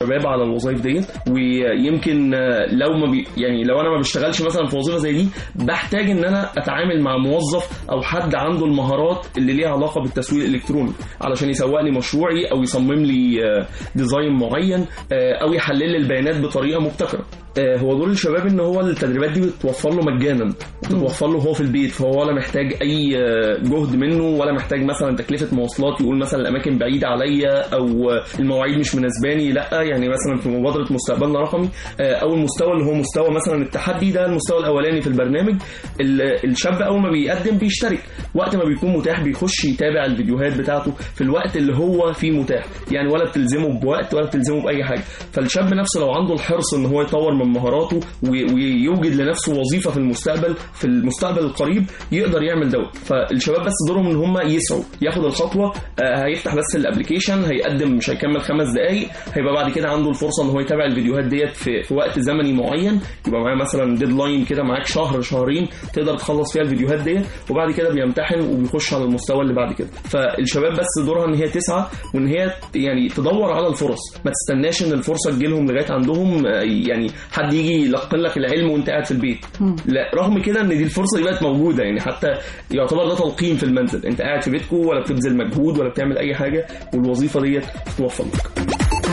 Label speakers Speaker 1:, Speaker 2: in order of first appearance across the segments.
Speaker 1: الشباب على الوظائف ديت ويمكن آه، لو ما بي يعني لو انا ما بشتغلش مثلا في وظيفه زي دي بحتاج ان انا اتعامل مع موظف او حد عنده المهارات اللي ليها علاقه بالتسويق الالكتروني علشان يسوق لي مشروعي او يصمم لي آه، ديزاين معين آه، او يحلل لي البيانات بطريقه مبتكره آه، هو دور الشباب ان هو التدريبات دي بتوفر له مجانا بتوفر له هو في البيت فهو ولا محتاج اي آه، جهد منه ولا محتاج مثلا تكلفه مواصلات يقول مثلا الاماكن بعيده عليا او آه، المواعيد مش مناسباني لا يعني مثلا في مبادره مستقبلنا رقمي آه، او المستوى اللي هو مستوى مثلا التحدي ده المستوى الاولاني في البرنامج ال- الشاب اول ما بيقدم بيشترك وقت ما بيكون متاح بيخش يتابع الفيديوهات بتاعته في الوقت اللي هو فيه متاح يعني ولا بتلزمه بوقت ولا بتلزمه باي حاجه فالشاب نفسه لو عنده الحرص ان هو يطور من مهاراته و- ويوجد لنفسه وظيفه في المستقبل في المستقبل القريب يقدر يعمل دوت فالشباب بس دورهم ان هم يسعوا ياخد الخطوه آه، هيفتح بس الابلكيشن هيقدم مش هيكمل خمس دقائق هيبقى بعد كده عنده الفرصه ان هو يتابع الفيديوهات ديت في, في وقت زمني معين يبقى معاه مثلا ديدلاين كده معاك شهر شهرين تقدر تخلص فيها الفيديوهات ديت وبعد كده بيمتحن وبيخش على المستوى اللي بعد كده فالشباب بس دورها ان هي تسعى وان هي يعني تدور على الفرص ما تستناش ان الفرصه تجيلهم لغايه عندهم آه، يعني حد يجي يلقن لك العلم وانت قاعد في البيت لا رغم كده ان دي الفرصه دي بقت موجوده يعني حتى يعتبر ده تلقين في المنزل انت قاعد في بيتكو ولا بتبذل مجهود ولا بتعمل اي حاجه والوظيفه ديت بتوفر لك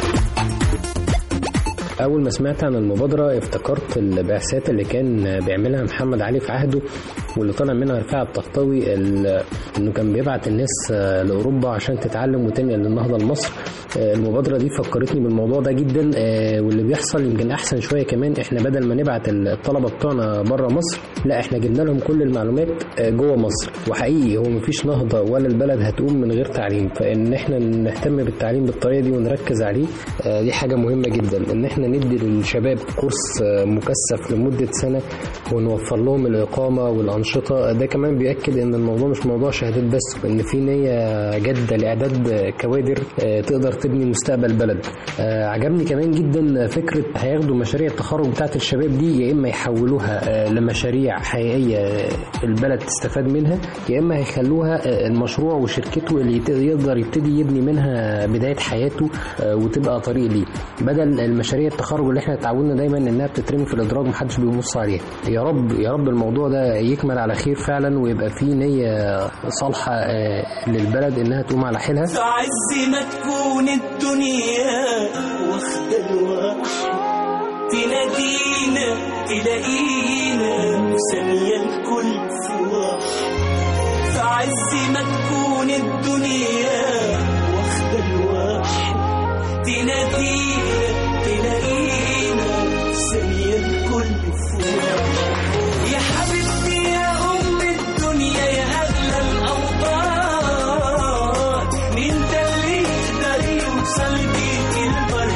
Speaker 2: اول ما سمعت عن المبادره افتكرت البعثات اللي كان بيعملها محمد علي في عهده واللي طلع منها رفاعة الطهطاوي ال- انه كان بيبعت الناس آه، لاوروبا عشان تتعلم وتنقل النهضه لمصر آه، المبادره دي فكرتني بالموضوع ده جدا آه، واللي بيحصل يمكن احسن شويه كمان احنا بدل ما نبعت الطلبه بتوعنا بره مصر لا احنا جبنا لهم كل المعلومات آه، جوه مصر وحقيقي هو مفيش نهضه ولا البلد هتقوم من غير تعليم فان احنا نهتم بالتعليم بالطريقه دي ونركز عليه آه، دي حاجه مهمه جدا ان احنا ندي للشباب كورس آه، مكثف لمده سنه ونوفر لهم الاقامه والانشطه ده كمان بياكد ان الموضوع مش موضوع شهادات بس وان في نيه جاده لاعداد كوادر آه، تقدر تبني مستقبل بلد آه، عجبني كمان جدا فكره هياخدوا مشاريع التخرج بتاعت الشباب دي يا اما يحولوها آه، لمشاريع حقيقيه آه، البلد تستفاد منها يا اما هيخلوها آه، المشروع وشركته اللي يت- يقدر يبتدي يبني منها بدايه حياته آه، وتبقى طريق ليه بدل المشاريع التخرج اللي احنا اتعودنا دايما انها بتترمي في الادراج محدش بيبص عليها يا رب يا رب الموضوع ده يكمل على خير فعلا ويبقى فيه نيه صالحه آه، للبلد انها تقوم على حيلها
Speaker 3: في عز ما تكون الدنيا واخدة الواحد تنادينا تلاقينا في ثانية الكل في واحد في عز ما تكون الدنيا واخدة الواحد تنادينا تلاقينا في ثانية الكل في واحد يا حبيبتي يا أم الدنيا يا أغلى الأوطان مين ده اللي يقدر يوصل بيك البر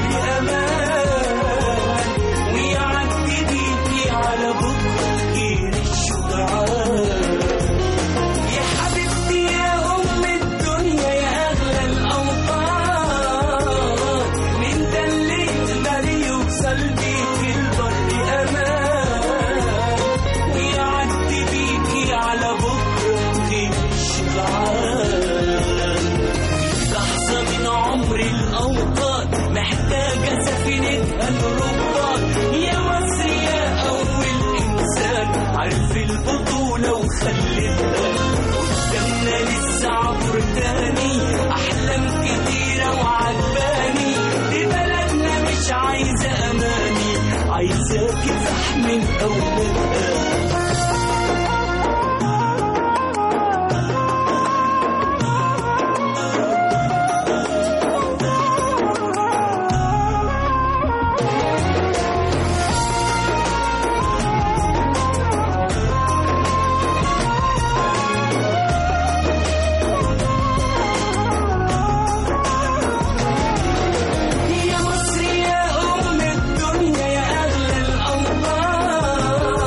Speaker 3: أمان ويعدي بيكي على بكرة غير الشجعان يا حبيبتي يا أم الدنيا يا أغلى الأوطان مين ده اللي يقدر يوصل بيك البر أمان ويعدي بيكي على بكرة غير الشجعان لحظة من عمر الأوطان محتاجة سفينتها الربان يا مصر يا أول إنسان عارف البطولة وخلتها قدامنا لسه عبر تاني أحلام كتيرة وعجباني دي بلدنا مش عايزة أماني عايزة كفاح من أولادها يا مصر يا أم الدنيا يا أغلى الأوطان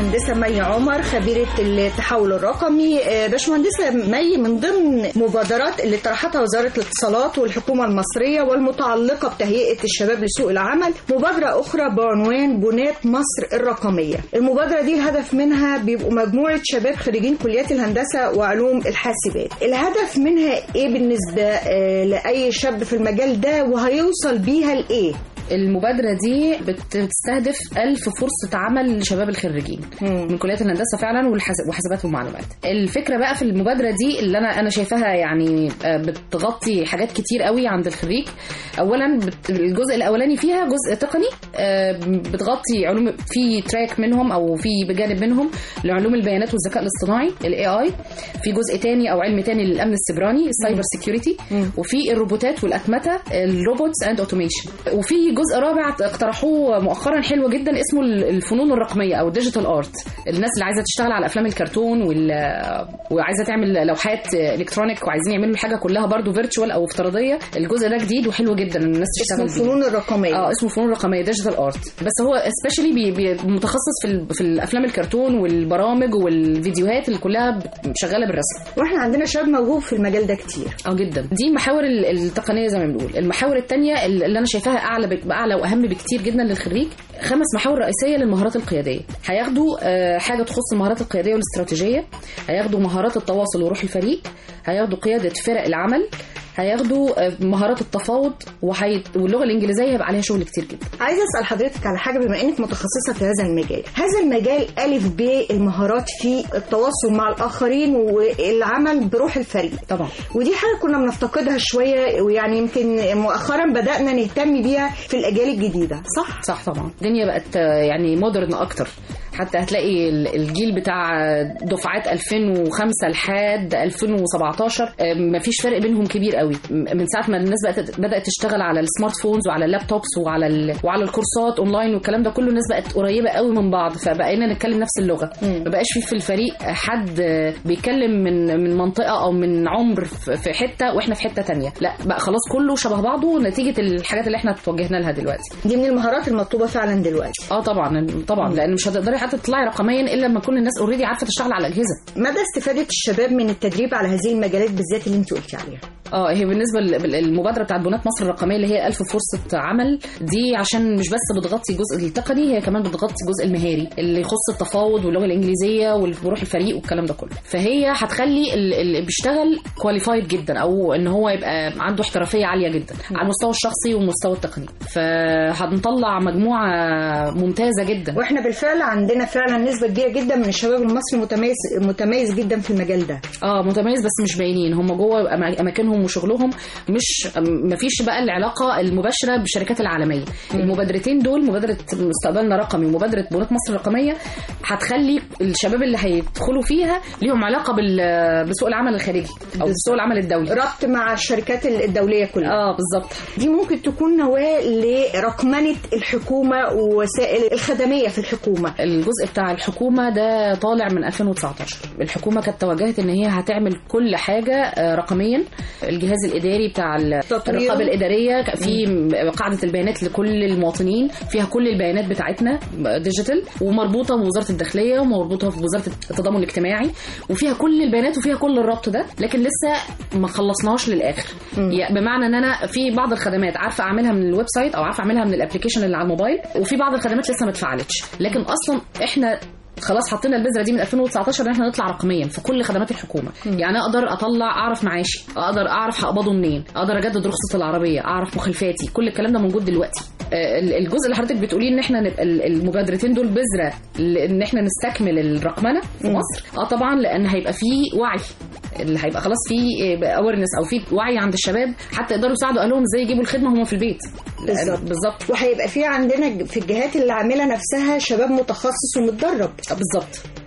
Speaker 4: باشمهندسه مي عمر خبيره التحول الرقمي آه، باشمهندسه مي من ضمن مبادرات اللي طرحتها وزاره الاتصالات والحكومه المصريه والمتعلقه بتهيئه الشباب لسوق العمل مبادره اخرى بعنوان بناة مصر الرقميه المبادره دي الهدف منها بيبقوا مجموعه شباب خريجين كليات الهندسه وعلوم الحاسبات الهدف منها ايه بالنسبه آه، لاي شاب في المجال ده وهيوصل بيها لايه
Speaker 5: المبادرة دي بت- بتستهدف ألف فرصة عمل لشباب الخريجين
Speaker 4: مم.
Speaker 5: من كليات الهندسة فعلا والحس- وحاسبات ومعلومات الفكرة بقى في المبادرة دي اللي أنا أنا شايفاها يعني آه، بتغطي حاجات كتير قوي عند الخريج أولا بت- الجزء الأولاني فيها جزء تقني آه، بتغطي علوم في تراك منهم أو في بجانب منهم لعلوم البيانات والذكاء الاصطناعي الاي اي في جزء تاني أو علم تاني للأمن السيبراني السايبر سيكيورتي وفي الروبوتات والأتمتة الروبوتس اند اوتوميشن وفي جزء رابع اقترحوه مؤخرا حلو جدا اسمه الفنون الرقميه او الديجيتال ارت الناس اللي عايزه تشتغل على افلام الكرتون وال... وعايزه تعمل لوحات الكترونيك وعايزين يعملوا الحاجه كلها برضو فيرتشوال او افتراضيه الجزء ده جديد وحلو جدا ان الناس
Speaker 4: اسمه
Speaker 5: تشتغل بيه
Speaker 4: الفنون الرقميه
Speaker 5: اه اسمه فنون رقميه ديجيتال ارت بس هو سبيشالي بي بي متخصص في ال- في الافلام الكرتون والبرامج والفيديوهات اللي كلها ب- شغاله بالرسم
Speaker 4: واحنا عندنا شباب موهوب في المجال ده كتير
Speaker 5: اه جدا دي المحاور ال- التقنيه زي ما بنقول المحاور الثانيه اللي انا شايفاها اعلى بك- اعلى واهم بكتير جدا للخريج خمس محاور رئيسيه للمهارات القياديه هياخدوا آه، حاجه تخص المهارات القياديه والاستراتيجيه هياخدوا مهارات التواصل وروح الفريق هياخدوا قياده فرق العمل هياخدوا آه، مهارات التفاوض وحي... واللغه الانجليزيه هيبقى عليها شغل كتير جدا
Speaker 4: عايزه اسال حضرتك على حاجه بما انك متخصصه في هذا المجال هذا المجال الف ب المهارات في التواصل مع الاخرين والعمل بروح الفريق
Speaker 5: طبعا
Speaker 4: ودي حاجه كنا بنفتقدها شويه ويعني يمكن مؤخرا بدانا نهتم بيها في الاجيال الجديده صح
Speaker 5: صح طبعا الدنيا بقت آه، يعني مودرن اكتر حتى هتلاقي ال- الجيل بتاع دفعات 2005 لحد 2017 آه، مفيش فرق بينهم كبير قوي م- من ساعه ما الناس بقت بدات تشتغل على السمارت فونز وعلى اللابتوبس وعلى ال... وعلى الكورسات اونلاين والكلام ده كله الناس بقت قريبه قوي من بعض فبقينا نتكلم نفس اللغه ما بقاش في في الفريق حد آه، بيتكلم من من منطقه او من عمر في في حته واحنا في حته تانية لا بقى خلاص كله شبه بعضه نتيجه الحاجات اللي احنا توجهنا لها دلوقتي
Speaker 4: دي من المهارات المطلوبه فعلا دلوقتي
Speaker 5: اه طبعا طبعا لان مش هتقدري حتى تطلعي رقميا الا لما تكون الناس اوريدي عارفه تشتغل على الاجهزه
Speaker 4: مدى استفاده الشباب من التدريب على هذه المجالات بالذات اللي انت قلتي عليها
Speaker 5: اه هي بالنسبه للمبادره بتاعت بنات مصر الرقميه اللي هي ألف فرصه عمل دي عشان مش بس بتغطي الجزء التقني هي كمان بتغطي الجزء المهاري اللي يخص التفاوض واللغه الانجليزيه وروح الفريق والكلام ده كله فهي هتخلي ال- اللي بيشتغل كواليفايد جدا او ان هو يبقى عنده احترافيه عاليه جدا على المستوى الشخصي والمستوى التقني فهنطلع مجموعه ممتازه جدا
Speaker 4: واحنا بالفعل عندنا فعلا نسبه كبيره جدا من الشباب المصري متميز متميز جدا في المجال ده
Speaker 5: اه متميز بس مش باينين هم جوه أما- اماكنهم وشغلهم مش ما فيش بقى العلاقه المباشره بالشركات العالميه المبادرتين دول مبادره مستقبلنا رقمي ومبادره بنات مصر الرقميه هتخلي الشباب اللي هيدخلوا فيها ليهم علاقه بال- بسوق العمل الخارجي او بسوق العمل الدولي
Speaker 4: ربط مع الشركات الدوليه كلها
Speaker 5: اه بالظبط
Speaker 4: دي ممكن تكون نواه لرقمنه الحكومه ووسائل الخدميه في الحكومه
Speaker 5: الجزء بتاع الحكومه ده طالع من 2019 الحكومه كانت توجهت ان هي هتعمل كل حاجه آه، رقميا الجهاز الاداري بتاع ال-
Speaker 4: تطويره.
Speaker 5: الرقابه الاداريه ك- في قاعده البيانات لكل المواطنين فيها كل البيانات بتاعتنا ديجيتال ومربوطه بوزاره الداخليه ومربوطه بوزاره التضامن الاجتماعي وفيها كل البيانات وفيها كل الربط ده لكن لسه ما خلصناهاش للاخر يعني بمعنى ان انا في بعض الخدمات عارفه اعملها من الويب سايت او عارفه اعملها من الابلكيشن اللي على الموبايل وفي بعض الخدمات لسه ما اتفعلتش لكن اصلا احنا خلاص حطينا البذره دي من 2019 ان احنا نطلع رقميا في كل خدمات الحكومه يعني اقدر اطلع اعرف معاشي اقدر اعرف هقبضه منين اقدر اجدد رخصه العربيه اعرف مخالفاتي كل الكلام ده موجود دلوقتي آه، ال- الجزء اللي حضرتك بتقوليه ان احنا نبقى ال- المبادرتين دول بذره ل- ان احنا نستكمل الرقمنه في مصر اه طبعا لان هيبقى فيه وعي اللي هيبقى خلاص في اويرنس او في وعي عند الشباب حتى يقدروا يساعدوا اهلهم ازاي يجيبوا الخدمه هم في البيت لأن-
Speaker 4: بالظبط.
Speaker 5: بالظبط
Speaker 4: وهيبقى في عندنا في الجهات اللي عامله نفسها شباب متخصص ومتدرب
Speaker 5: آه، بالظبط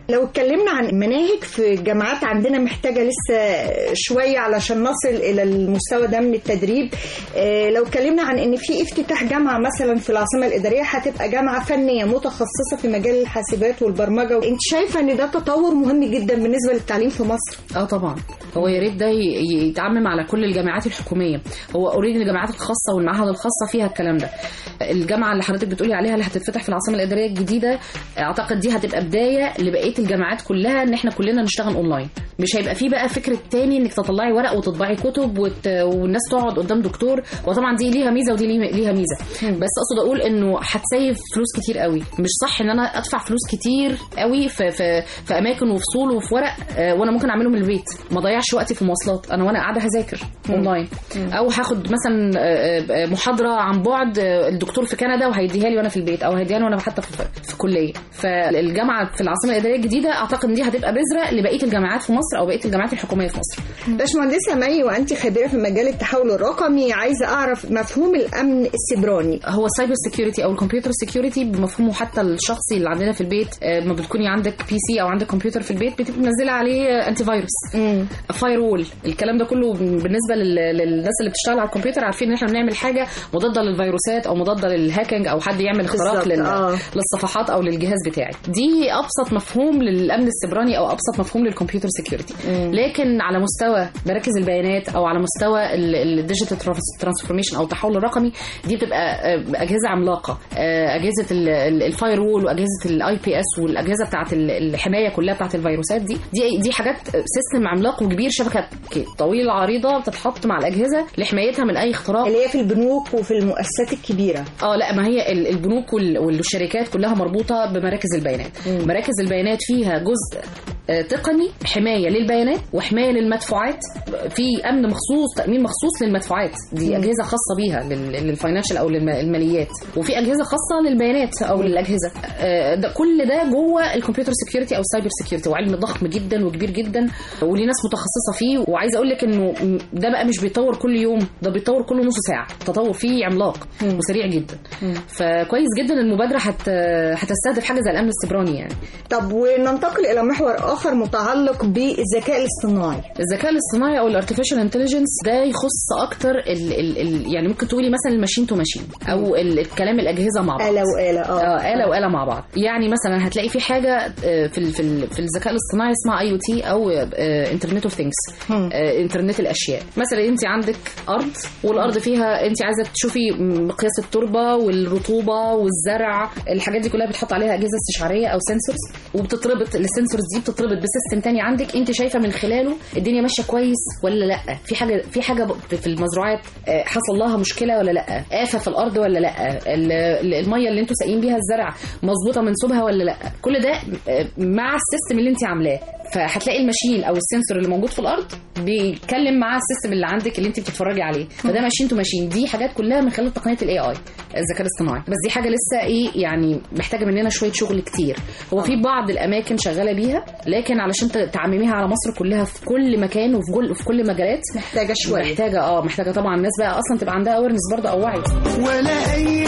Speaker 4: لو اتكلمنا عن المناهج في الجامعات عندنا محتاجة لسه شوية علشان نصل إلى المستوى ده من التدريب آه، لو اتكلمنا عن إن في افتتاح جامعة مثلا في العاصمة الإدارية هتبقى جامعة فنية متخصصة في مجال الحاسبات والبرمجة أنت شايفة إن ده تطور مهم جدا بالنسبة للتعليم في مصر
Speaker 5: اه طبعا هو يا ريت ده ي- يتعمم على كل الجامعات الحكوميه هو اوريدي الجامعات الخاصه والمعاهد الخاصه فيها الكلام ده الجامعه اللي حضرتك بتقولي عليها اللي هتتفتح في العاصمه الاداريه الجديده اعتقد دي هتبقى بدايه لبقيه الجامعات كلها ان احنا كلنا نشتغل اونلاين مش هيبقى فيه بقى فكره تاني انك تطلعي ورق وتطبعي كتب وت... والناس تقعد قدام دكتور وطبعا دي ليها ميزه ودي ليه- ليها ميزه بس اقصد اقول انه هتسيف فلوس كتير قوي مش صح ان انا ادفع فلوس كتير قوي في في, في اماكن وفصول وفي ورق آه، وانا ممكن اعمله من البيت ما اضيعش وقتي في مواصلات انا وانا قاعده هذاكر اونلاين او هاخد مثلا آه، آه، محاضره عن بعد آه، الدكتور في كندا وهيديها لي وانا في البيت او هيديها لي وانا حتى في, في كليه فالجامعه في العاصمه الاداريه الجديده اعتقد ان دي هتبقى بذره لبقيه الجامعات في مصر او بقيه الجامعات الحكوميه في مصر
Speaker 4: باشمهندسة مي وأنت خبيرة في مجال التحول الرقمي عايزة أعرف مفهوم الأمن السيبراني
Speaker 5: هو السايبر سيكيورتي او الكمبيوتر سيكيورتي بمفهومه حتى الشخصي اللي عندنا في البيت آه، ما بتكوني عندك بي سي او عندك كمبيوتر في البيت بتبقى منزله عليه آه، انتي فيروس فاير وول الكلام ده كله بالنسبه لل- للناس اللي بتشتغل على الكمبيوتر عارفين ان احنا بنعمل حاجه مضاده للفيروسات او مضاده للهاكينج او حد يعمل اختراق
Speaker 4: بالظبط،
Speaker 5: لل...
Speaker 4: آه.
Speaker 5: للصفحات او للجهاز بتاعي دي ابسط مفهوم للامن السيبراني او ابسط مفهوم للكمبيوتر سيكيورتي لكن على مستوى مراكز البيانات او على مستوى الديجيتال ترانسفورميشن او التحول الرقمي دي بتبقى آه، اجهزه عملاقه آه، اجهزه الفاير وول واجهزه الاي بي اس والاجهزه بتاعت ال- الحمايه كلها بتاعت الفيروسات دي دي دي حاجات سيستم عملاق وكبير شبكه ك- طويله عريضه بتتحط مع الاجهزه لحمايتها من اي اختراق
Speaker 4: اللي هي في البنوك وفي المؤسسات الكبيرة
Speaker 5: اه لا ما هي ال- البنوك وال- والشركات كلها مربوطه بمراكز البيانات مراكز البيانات فيها جزء آه، تقني حمايه للبيانات وحمايه للمدفوعات في امن مخصوص تامين مخصوص للمدفوعات دي اجهزه خاصه بيها لل- للفاينانشال او للم- الماليات وفي اجهزه خاصه للبيانات او للاجهزه آه، ده كل ده جوه الكمبيوتر سكيورتي او السايبر سكيورتي وعلم ضخم جدا وكبير جدا وليه ناس متخصصه فيه وعايزه اقول لك انه م- ده بقى مش بيتطور كل يوم ده بيتطور كل نص ساعه التطور فيه عملاق وسريع جدا فكويس جدا المبادره هت هتستهدف حاجه زي الامن السيبراني يعني
Speaker 4: طب وننتقل إلى محور آخر متعلق بالذكاء الاصطناعي
Speaker 5: الذكاء الاصطناعي او الارتفيشال انتليجنس ده يخص اكتر ال ال ال يعني ممكن تقولي مثلا الماشين تو ماشين او ال- الكلام الاجهزه مع بعض
Speaker 4: آلة وآلة اه
Speaker 5: اه آلة وآلة مع بعض يعني مثلا هتلاقي في حاجة آه، في ال في ال في الذكاء الاصطناعي اسمها اي او تي او انترنت اوف ثينجز انترنت الاشياء مثلا انت عندك ارض والارض فيها انت عايزه تشوفي مقياس التربه والرطوبه والزرع الحاجات دي كلها بتحط عليها اجهزه استشعاريه او سنسورز وبتتربط السنسورز دي بتتربط بسيستم تاني عندك انت شايفه من خلاله الدنيا ماشيه كويس ولا لا في حاجه في حاجه ب- في المزروعات آه، حصل لها مشكله ولا لا آفة في الارض ولا لا ال- ال- الميه اللي انتوا ساقين بيها الزرع مظبوطه منسوبها ولا لا كل ده آه، مع السيستم اللي انت عاملاه فهتلاقي الماشين او السنسور اللي موجود في الارض بيتكلم مع السيستم اللي عندك اللي انت بتتفرجي عليه فده ماشين تو ماشين دي حاجات كلها من خلال تقنيه الاي اي الذكاء الاصطناعي بس دي حاجه لسه ايه يعني محتاجه مننا شويه شغل كتير هو في بعض الاماكن شغاله بيها لكن علشان ت- تعمميها على مصر كلها في كل مكان وفي كل في كل مجالات
Speaker 4: محتاجة شوية
Speaker 5: محتاجه اه محتاجه طبعا الناس بقى اصلا تبقى عندها اويرنس برضه او وعي
Speaker 3: ولا أي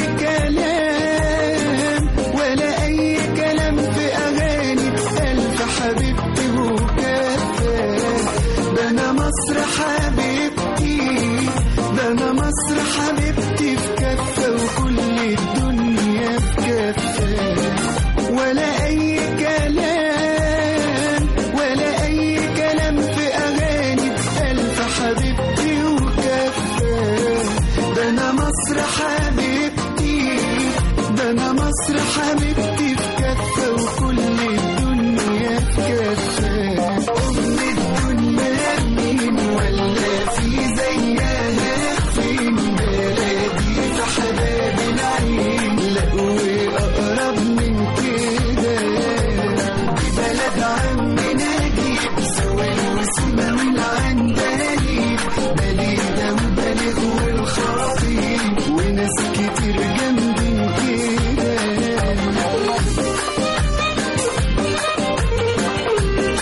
Speaker 3: كلام ولا أي كلام في أغاني ألف حبيبتي وكفى ده أنا مصر حبيبتي ده أنا مصر حبيبتي في كفة وكل الدنيا في كفة ولا أي كلام ولا أي كلام في أغاني ألف حبيبتي وكفى ده أنا مصر حبيبتي ده أنا مصر حبيبتي في كفة وكل الدنيا في كفة أم الدنيا مين ولا في زيها فين بلدي في حباب العين لا وأقرب من كده دي بلد عمنا نجيب سوى وسيبة والعندليب بليدة وبلد والخطيب وناس كتير جنبين كده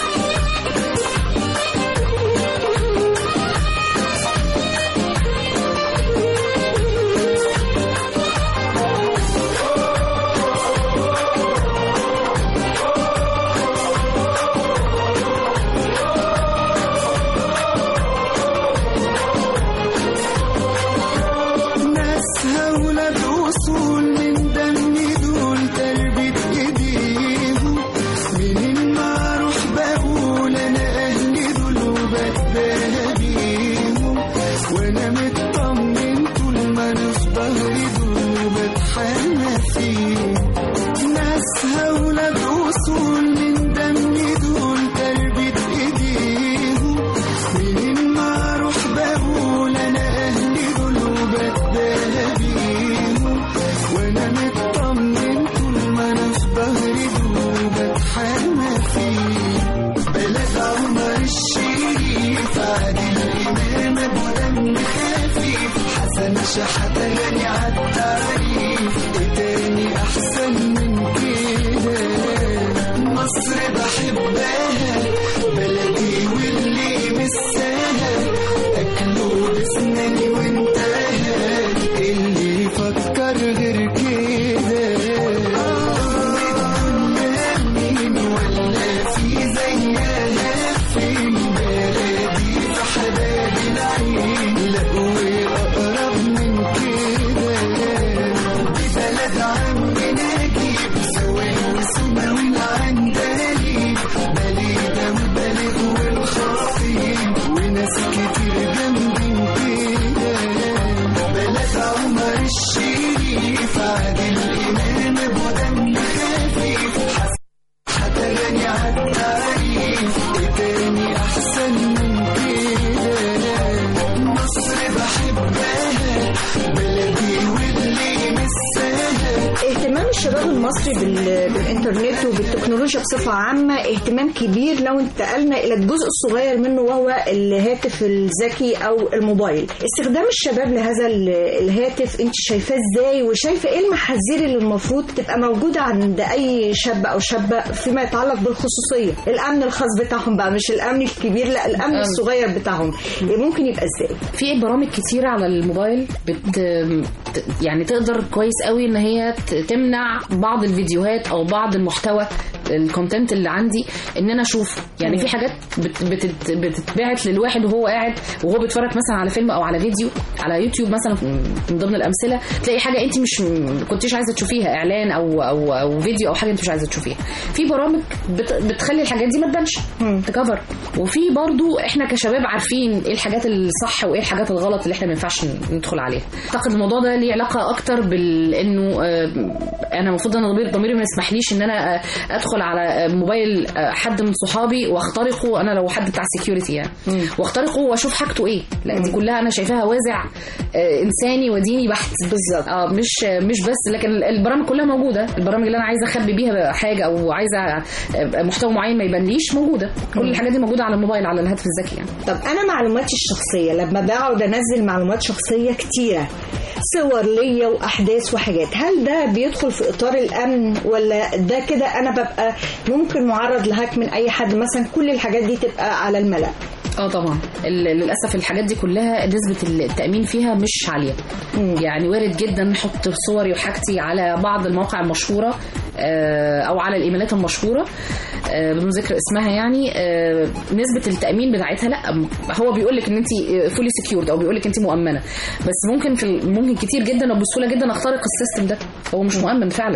Speaker 3: شحاتة غني عالتعريف ايه تاني احسن من كده مصر بحبها بلدي واللي مساها اكله بسناني وانتهى اللي يفكر غير كده مين ولا في زيها فين بلدي في حباب العين لا واقرب من كده دي بلد عمنا جيب سوين وسما والعندليب بليدة وبلد والخطيب وناس كتير جنبين كده بلد عمر الشريف عادل إمام أبو دم خفيف حتى غني عالتعريف إيه تاني أحسن من كده مصر بحبها بلدي واللي مساها
Speaker 4: اهتمام الشباب المصري بال- بالانترنت وبالتكنولوجيا بصفة عامة اهتمام كبير لو انتقلنا الى الجزء الصغير منه وهو الهاتف الذكي او الموبايل استخدام الشباب لهذا ال- الهاتف انت شايفاه ازاي وشايفه ايه المحاذير اللي المفروض تبقى موجودة عند اي شاب او شابة فيما يتعلق بالخصوصية الامن الخاص بتاعهم بقى مش الامن الكبير لا الامن الصغير بتاعهم ممكن يبقى ازاي
Speaker 5: في برامج كتيرة على الموبايل بت ت- يعني تقدر كويس قوي ان هي ت- تمنع بعض الفيديوهات او بعض المحتوى الكونتنت اللي عندي ان انا اشوفه يعني في حاجات بت بتت بتتبعت للواحد وهو قاعد وهو بيتفرج مثلا على فيلم او على فيديو على يوتيوب مثلا من ضمن الامثله تلاقي حاجه انت مش كنتيش عايزه تشوفيها اعلان او او او فيديو او حاجه انت مش عايزه تشوفيها في برامج بت بتخلي الحاجات دي ما تبانش تكفر وفي برضو احنا كشباب عارفين ايه الحاجات الصح وايه الحاجات الغلط اللي احنا ما ينفعش ندخل عليها اعتقد الموضوع ده ليه علاقه اكتر بانه انا المفروض انا ضمير ضميري ما يسمحليش ان انا آه، ادخل على آه، موبايل آه، حد من صحابي واخترقه انا لو حد بتاع سكيورتي يعني واخترقه واشوف حاجته ايه لا دي كلها انا شايفاها وازع آه، انساني وديني بحت
Speaker 4: بالظبط
Speaker 5: اه مش مش بس لكن البرامج كلها موجوده البرامج اللي انا عايزه اخبي بيها حاجه او عايزه آه، محتوى معين ما يبانليش موجوده كل الحاجات دي موجوده على الموبايل على الهاتف الذكي يعني
Speaker 4: طب انا معلوماتي الشخصيه لما بقعد انزل معلومات شخصيه كتيره صور ليا واحداث وحاجات هل ده بيدخل في اطار الامن ولا ده كده انا ببقى ممكن معرض لهاك من اي حد مثلا كل الحاجات دي تبقى على الملأ
Speaker 5: اه طبعا ال- للاسف الحاجات دي كلها نسبه التامين فيها مش عاليه يعني وارد جدا نحط صوري وحاجتي على بعض المواقع المشهوره آه، او على الايميلات المشهوره آه، بدون ذكر اسمها يعني آه، نسبه التامين بتاعتها لا م- هو بيقول لك ان انت فولي سكيورد او بيقول لك انت مؤمنه بس ممكن في ال- ممكن كتير جدا وبسهوله جدا اخترق السيستم ده هو مش مؤمن فعلا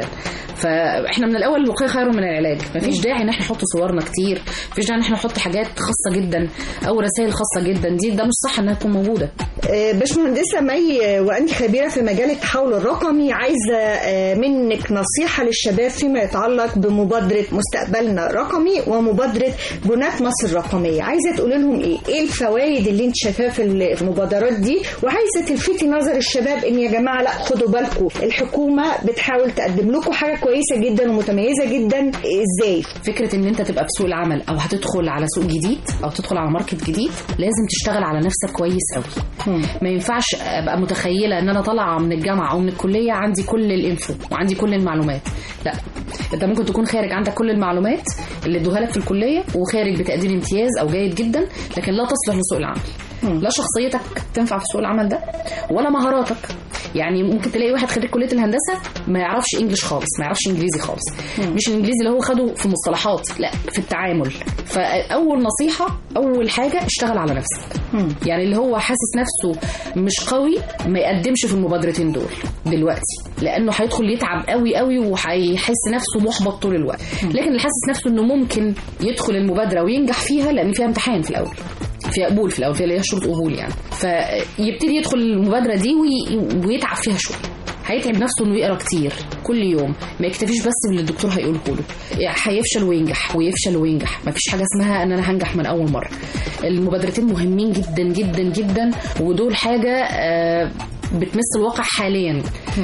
Speaker 5: فاحنا من الاول الوقايه خير من العلاج مفيش داعي ان احنا نحط صورنا كتير مفيش داعي ان احنا نحط حاجات خاصه جدا او رسائل خاصه جدا دي ده مش صح انها تكون موجوده
Speaker 4: آه، باشمهندسة مي آه، وأنت خبيرة في مجال التحول الرقمي عايزة آه، منك نصيحة للشباب فيما يتعلق بمبادرة مستقبلنا رقمي ومبادرة بناة مصر الرقمية عايزة تقول لهم إيه؟ إيه الفوائد اللي أنت شايفاها في ال- في المبادرات دي وعايزة تلفتي نظر الشباب إن يا جماعة لا خدوا بالكم الحكومة بتحاول تقدم لكم حاجة كويسة جدا ومتميزة جدا إزاي؟
Speaker 5: فكره ان انت تبقى في سوق العمل او هتدخل على سوق جديد او تدخل على ماركت جديد لازم تشتغل على نفسك كويس قوي ما ينفعش ابقى متخيله ان انا طالعه من الجامعه او من الكليه عندي كل الانفو وعندي كل المعلومات لا انت ممكن تكون خارج عندك كل المعلومات اللي ادوها لك في الكليه وخارج بتقدير امتياز او جيد جدا لكن لا تصلح لسوق العمل لا شخصيتك تنفع في سوق العمل ده ولا مهاراتك يعني ممكن تلاقي واحد خريج كليه الهندسه ما يعرفش انجلش خالص ما يعرفش انجليزي خالص مش الانجليزي اللي هو خده في مصطلحات لا في التعامل فاول نصيحه اول حاجه اشتغل على نفسك يعني اللي هو حاسس نفسه مش قوي ما يقدمش في المبادرتين دول دلوقتي لانه هيدخل يتعب قوي قوي وهيحس نفسه محبط طول الوقت لكن اللي حاسس نفسه انه ممكن يدخل المبادره وينجح فيها لان فيها امتحان في الاول فيها قبول في الاول فيها اللي هي شروط قبول يعني فيبتدي يدخل المبادره دي وي... ويتعب فيها شويه هيتعب نفسه انه يقرا كتير كل يوم ما يكتفيش بس باللي الدكتور هيقوله له هيفشل وينجح ويفشل وينجح ما فيش حاجه اسمها ان انا هنجح من اول مره المبادرتين مهمين جدا جدا جدا ودول حاجه آه، بتمس الواقع حاليا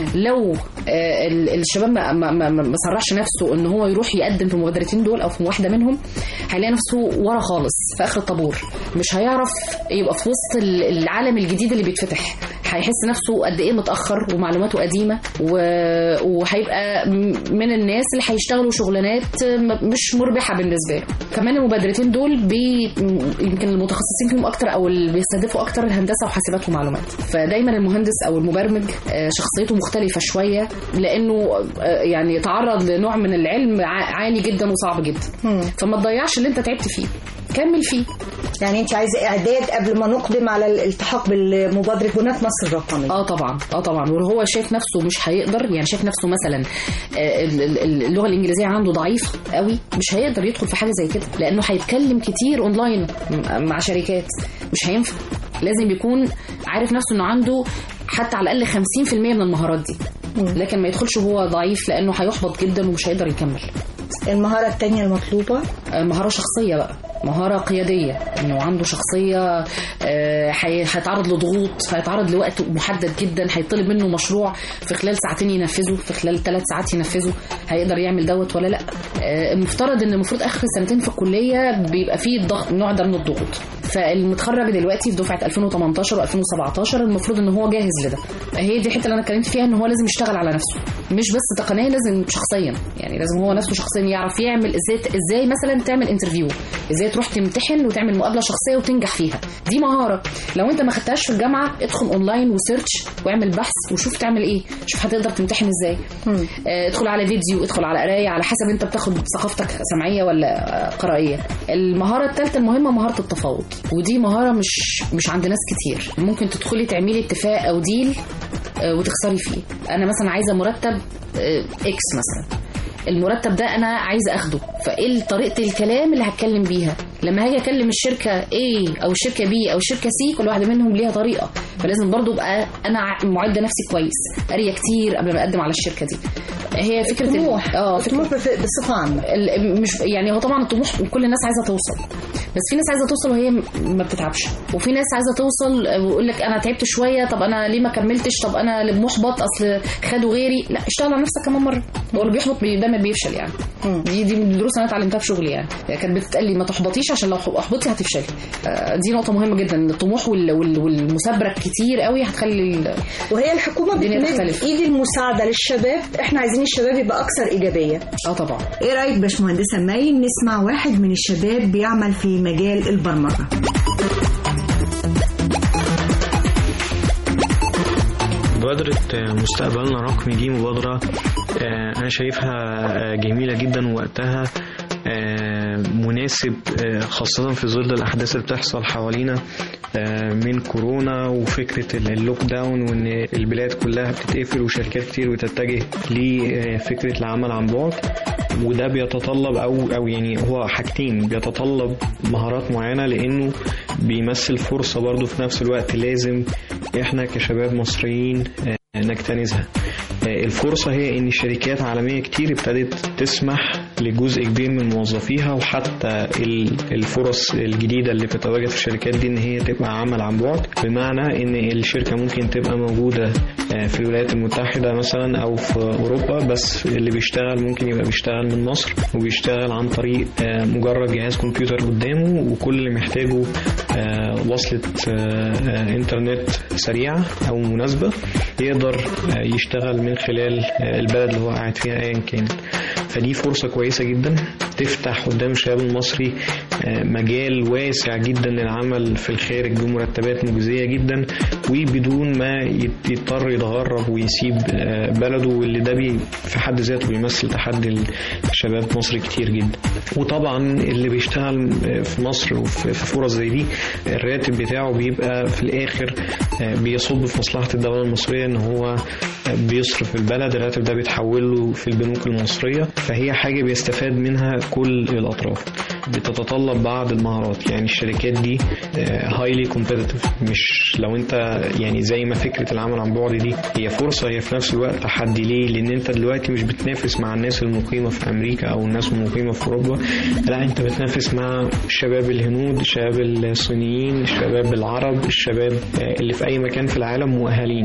Speaker 5: لو آه، ال- الشباب ما, ما, ما, ما صرحش نفسه ان هو يروح يقدم في المبادرتين دول او في واحده منهم هيلاقي نفسه ورا خالص في اخر الطابور مش هيعرف يبقى في وسط ال- العالم الجديد اللي بيتفتح هيحس نفسه قد ايه متاخر ومعلوماته قديمه و- وهيبقى م- من الناس اللي هيشتغلوا شغلانات م- مش مربحه بالنسبه له كمان المبادرتين دول بي يمكن المتخصصين فيهم اكتر او اللي بيستهدفوا اكتر الهندسه وحاسبات ومعلومات فدايما المهندس او المبرمج آه، شخصيته مختلفه شويه لانه آه، يعني تعرض لنوع من العلم ع- عالي جدا وصعب جدا فما تضيعش اللي انت تعبت فيه كمل فيه
Speaker 4: يعني انت عايزه اعداد قبل ما نقدم على الالتحاق بالمبادره بنات مصر الرقميه
Speaker 5: اه طبعا اه طبعا وهو شايف نفسه مش هيقدر يعني شايف نفسه مثلا آه، ال- ال- اللغه الانجليزيه عنده ضعيفه قوي مش هيقدر يدخل في حاجه زي كده لانه هيتكلم كتير اونلاين م- مع شركات مش هينفع لازم يكون عارف نفسه انه عنده حتى على الاقل 50% من المهارات دي لكن ما يدخلش وهو ضعيف لانه هيحبط جدا ومش هيقدر يكمل
Speaker 4: المهاره الثانيه المطلوبه
Speaker 5: آه، مهارة شخصية بقى مهارة قيادية انه عنده شخصية آه، هي- هيتعرض لضغوط هيتعرض لوقت محدد جدا هيطلب منه مشروع في خلال ساعتين ينفذه في خلال ثلاث ساعات ينفذه هيقدر يعمل دوت ولا لا آه، المفترض ان المفروض اخر سنتين في الكلية بيبقى فيه الضغط نوع ده من الضغوط فالمتخرج دلوقتي في دفعة 2018 و2017 المفروض ان هو جاهز لده هي دي الحتة اللي انا اتكلمت فيها ان هو لازم يشتغل على نفسه مش بس تقنيا لازم شخصيا يعني لازم هو نفسه شخصيا يعرف يعمل ازاي ازاي مثلا تعمل انترفيو ازاي تروح تمتحن وتعمل مقابله شخصيه وتنجح فيها دي مهاره لو انت ما خدتهاش في الجامعه ادخل اونلاين وسيرش واعمل بحث وشوف تعمل ايه شوف هتقدر تمتحن ازاي آه، ادخل على فيديو ادخل على قرايه على حسب انت بتاخد ثقافتك سمعيه ولا آه، قرائيه المهاره الثالثه المهمه مهاره التفاوض ودي مهاره مش مش عند ناس كتير ممكن تدخلي تعملي اتفاق او ديل آه، وتخسري فيه انا مثلا عايزه مرتب آه، اكس مثلا المرتب ده انا عايزه اخده فايه طريقه الكلام اللي هتكلم بيها لما هاجي اكلم الشركه A او الشركه B او الشركه C كل واحده منهم ليها طريقه فلازم برضو ابقى انا ع- معده نفسي كويس قاريه كتير قبل ما اقدم على الشركه دي هي فكره ال-
Speaker 4: طموح
Speaker 5: اه فكره
Speaker 4: طموح بف- بصفه عامه
Speaker 5: ال- مش يعني هو طبعا الطموح كل الناس عايزه توصل بس في ناس عايزه توصل وهي م- ما بتتعبش وفي ناس عايزه توصل ويقول لك انا تعبت شويه طب انا ليه ما كملتش طب انا اللي محبط اصل خدوا غيري لا اشتغل على نفسك كمان مره هو اللي بيحبط بي- دايما بيفشل يعني دي دي من الدروس انا اتعلمتها في شغلي يعني يعني كانت بتتقال لي ما تحبطيش عشان لو احبطتي هتفشلي آه، دي نقطه مهمه جدا الطموح وال- وال- والمثابره الكتير قوي هتخلي ال-
Speaker 4: وهي الحكومه
Speaker 5: الدنيا
Speaker 4: بتمد
Speaker 5: تختلف.
Speaker 4: ايد المساعده للشباب احنا عايزين الشباب يبقى اكثر ايجابيه
Speaker 5: اه طبعا
Speaker 4: ايه رايك باشمهندسه مي نسمع واحد من الشباب بيعمل في مجال البرمجه
Speaker 6: مبادرة مستقبلنا رقمي دي مبادرة آه، أنا شايفها آه، جميلة جدا ووقتها آه، مناسب آه، خاصة في ظل الأحداث اللي بتحصل حوالينا آه، من كورونا وفكرة ال- اللوك داون وإن البلاد كلها بتتقفل وشركات كتير بتتجه لفكرة العمل عن بعد وده بيتطلب أو أو يعني هو حاجتين بيتطلب مهارات معينة لأنه بيمثل فرصة برضه في نفس الوقت لازم إحنا كشباب مصريين آه، نجتنزها آه، الفرصة هي إن الشركات عالمية كتير ابتدت تسمح لجزء كبير من موظفيها وحتى ال- الفرص الجديدة اللي بتتواجد في الشركات دي إن هي تبقى عمل عن بعد بمعنى إن الشركة ممكن تبقى موجودة آه، في الولايات المتحدة مثلا أو في أوروبا بس اللي بيشتغل ممكن يبقى بيشتغل من مصر وبيشتغل عن طريق آه، مجرد جهاز كمبيوتر قدامه وكل اللي محتاجه آه، وصلة آه، آه، إنترنت سريعة أو مناسبة يقدر آه، يشتغل من خلال آه، البلد اللي هو قاعد فيها أيا كان فدي فرصة كويسة جدا تفتح قدام الشباب المصري آه، مجال واسع جدا للعمل في الخارج بمرتبات مجزية جدا وبدون ما يت- يضطر يتغرب ويسيب آه، بلده واللي ده بي في حد ذاته بيمثل تحدي لشباب مصر كتير جدا وطبعا اللي بيشتغل آه، في مصر وفي في فرص زي دي الراتب بتاعه بيبقى في الآخر آه، بيصب في مصلحة الدولة المصرية ان هو آه، بيصرف البلد الراتب ده بيتحول له في البنوك المصرية فهي حاجة بيستفاد منها كل الأطراف بتتطلب بعض المهارات يعني الشركات دي هايلي كومبيتيتيف مش لو انت يعني زي ما فكره العمل عن بعد دي هي فرصه هي في نفس الوقت تحدي ليه لان انت دلوقتي مش بتنافس مع الناس المقيمه في امريكا او الناس المقيمه في اوروبا لا انت بتنافس مع الشباب الهنود الشباب الصينيين الشباب العرب الشباب آه، اللي في اي مكان في العالم مؤهلين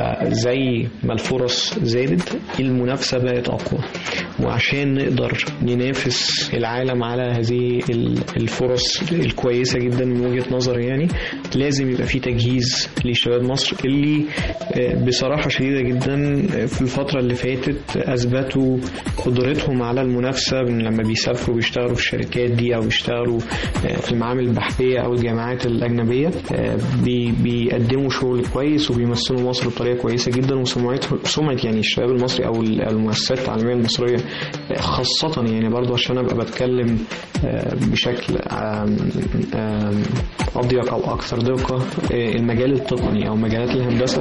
Speaker 6: فزي ما الفرص زادت المنافسه بقت اقوى وعشان نقدر ننافس العالم على هذه ال- الفرص الكويسه جدا من وجهه نظري يعني لازم يبقى في تجهيز لشباب مصر اللي آه، بصراحه شديده جدا في الفتره اللي فاتت اثبتوا قدرتهم على المنافسه من لما بيسافروا بيشتغلوا في الشركات دي او بيشتغلوا آه، في المعامل البحثيه او الجامعات الاجنبيه آه، بي- بيقدموا شغل كويس وبيمثلوا مصر بطريقه كويسه جدا وسمعته سمعه يعني الشباب المصري او المؤسسات التعليميه المصريه آه، خاصه يعني برضو عشان ابقى بتكلم آه، بشكل آم، آم، اضيق او اكثر دقه آه، المجال التقني او مجالات الهندسه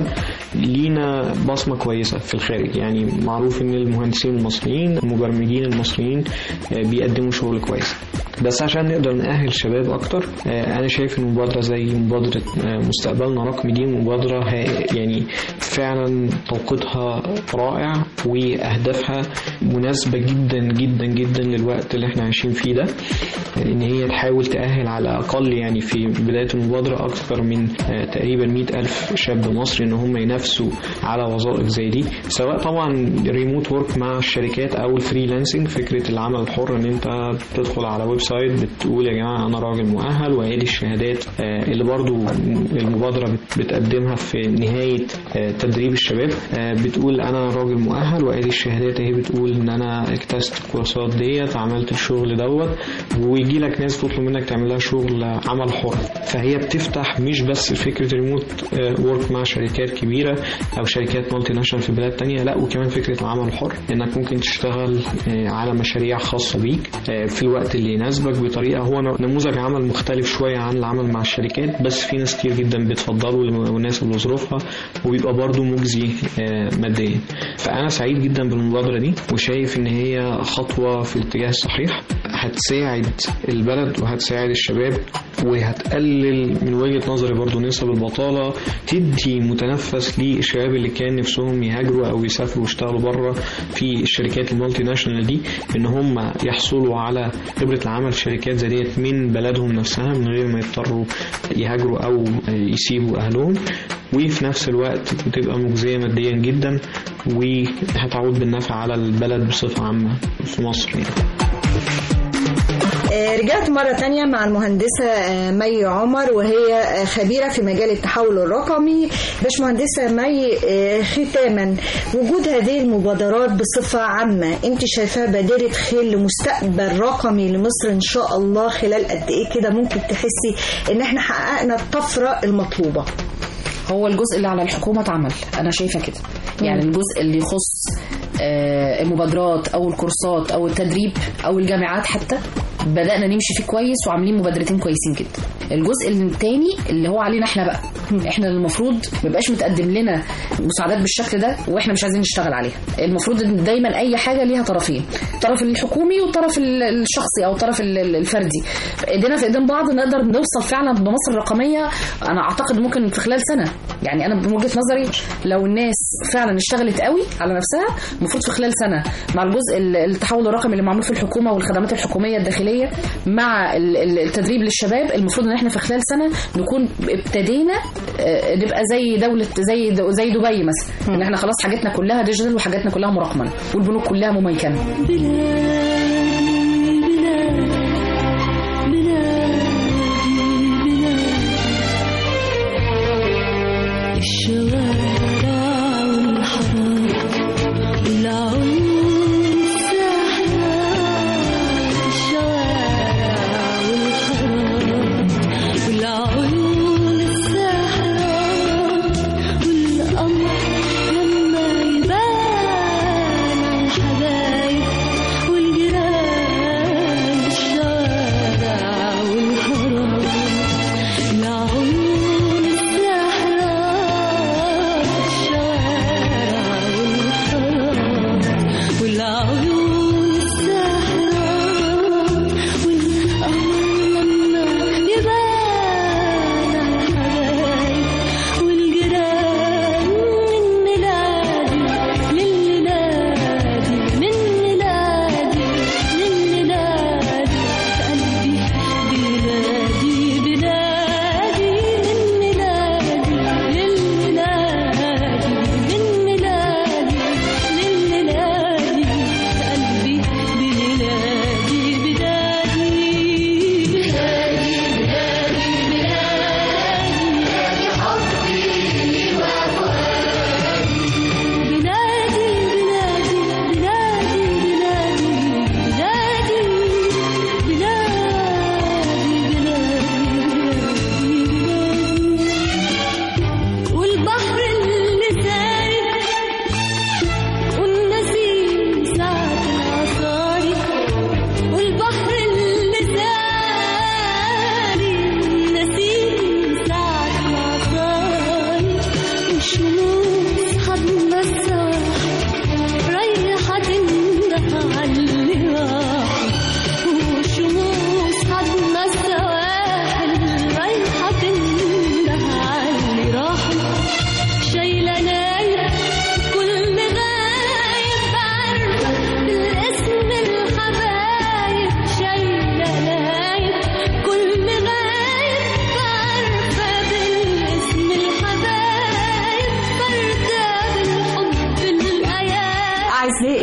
Speaker 6: لينا بصمه كويسه في الخارج يعني معروف ان المهندسين المصريين المبرمجين المصريين آه، بيقدموا شغل كويس بس عشان نقدر نأهل شباب أكتر آه، أنا شايف إن مبادرة زي مبادرة آه، مستقبلنا رقمي دي مبادرة ها- يعني فعلا توقيتها رائع وأهدافها مناسبة جدا جدا جدا للوقت اللي احنا عايشين فيه ده إن هي تحاول تأهل على الأقل يعني في بداية المبادرة أكثر من آه، تقريبا مئة ألف شاب مصري إن هم ينافسوا على وظائف زي دي سواء طبعا ريموت ورك مع الشركات أو الفريلانسنج فكرة العمل الحر إن أنت بتدخل على ويب سايت بتقول يا جماعة أنا راجل مؤهل وهي دي الشهادات آه، اللي برضو المبادرة بت- بتقدمها في نهاية آه، تدريب الشباب آه، بتقول أنا راجل مؤهل وأدي الشهادات أهي بتقول إن أنا اجتزت الكورسات ديت عملت الشغل دوت ويجي لك ناس تطلب منك تعمل لها شغل عمل حر فهي بتفتح مش بس فكرة ريموت ورك مع شركات كبيرة أو شركات مالتي ناشونال في بلاد تانية لا وكمان فكرة العمل الحر إنك ممكن تشتغل آه، على مشاريع خاصة بيك آه، في الوقت اللي يناسبك بطريقة هو نموذج عمل مختلف شوية عن العمل مع الشركات بس في ناس كتير جدا بتفضله ويناسب لظروفها وبيبقى برضه مجزي آه، ماديا فأنا سعيد جدا بالمبادرة دي وشايف إن هي خطوة في الاتجاه الصحيح هتساعد البلد وهتساعد الشباب وهتقلل من وجهة نظري برضو نسب البطالة تدي متنفس للشباب اللي كان نفسهم يهاجروا أو يسافروا ويشتغلوا بره في الشركات المالتي ناشونال دي إن هم يحصلوا على خبرة العمل في شركات زي ديت من بلدهم نفسها من غير ما يضطروا يهاجروا أو يسيبوا أهلهم وفي نفس الوقت بتبقى مجزية ماديا جدا وهتعود بالنفع على البلد بصفة عامة في مصر يعني.
Speaker 4: آه، رجعت مرة تانية مع المهندسة آه، مي عمر وهي آه، خبيرة في مجال التحول الرقمي باشمهندسة مي آه، ختاما وجود هذه المبادرات بصفة عامة انت شايفاها بادرة خير لمستقبل رقمي لمصر ان شاء الله خلال قد ايه كده ممكن تحسي ان احنا حققنا الطفرة المطلوبة
Speaker 5: هو الجزء اللي على الحكومة اتعمل أنا شايفة كده يعني الجزء اللي يخص آه، المبادرات أو الكورسات أو التدريب أو الجامعات حتى بدأنا نمشي فيه كويس وعاملين مبادرتين كويسين جدا الجزء الثاني اللي هو علينا احنا بقى احنا اللي المفروض ما يبقاش متقدم لنا مساعدات بالشكل ده واحنا مش عايزين نشتغل عليها المفروض ان دايما اي حاجه ليها طرفين الطرف الحكومي والطرف ال- الشخصي او الطرف ال- ال- الفردي ايدينا في ايدين بعض نقدر نوصل فعلا بمصر الرقميه انا اعتقد ممكن في خلال سنه يعني انا بوجهه نظري لو الناس فعلا اشتغلت قوي على نفسها المفروض في خلال سنه مع الجزء ال- التحول الرقمي اللي معمول في الحكومه والخدمات الحكوميه الداخليه مع ال- ال- التدريب للشباب المفروض ان احنا في خلال سنه نكون ابتدينا آه، نبقى زي دوله زي دو- زي دبي مثلا ان احنا خلاص حاجاتنا كلها ديجيتال وحاجاتنا كلها مرقمنه والبنوك كلها مميكنه
Speaker 7: الشوارع والحرام والعيون الساحرة الشوارع والحرام والعيون الساحرة والقمر لما يبان الحبايب والجيران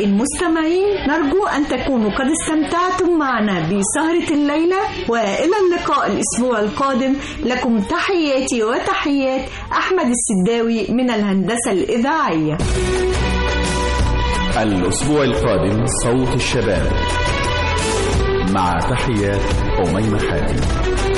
Speaker 4: أعزائي المستمعين نرجو أن تكونوا قد استمتعتم معنا بسهرة الليلة وإلى اللقاء الأسبوع القادم لكم تحياتي وتحيات أحمد السداوي من الهندسة الإذاعية
Speaker 8: الأسبوع القادم صوت الشباب مع تحيات أميمة حاتم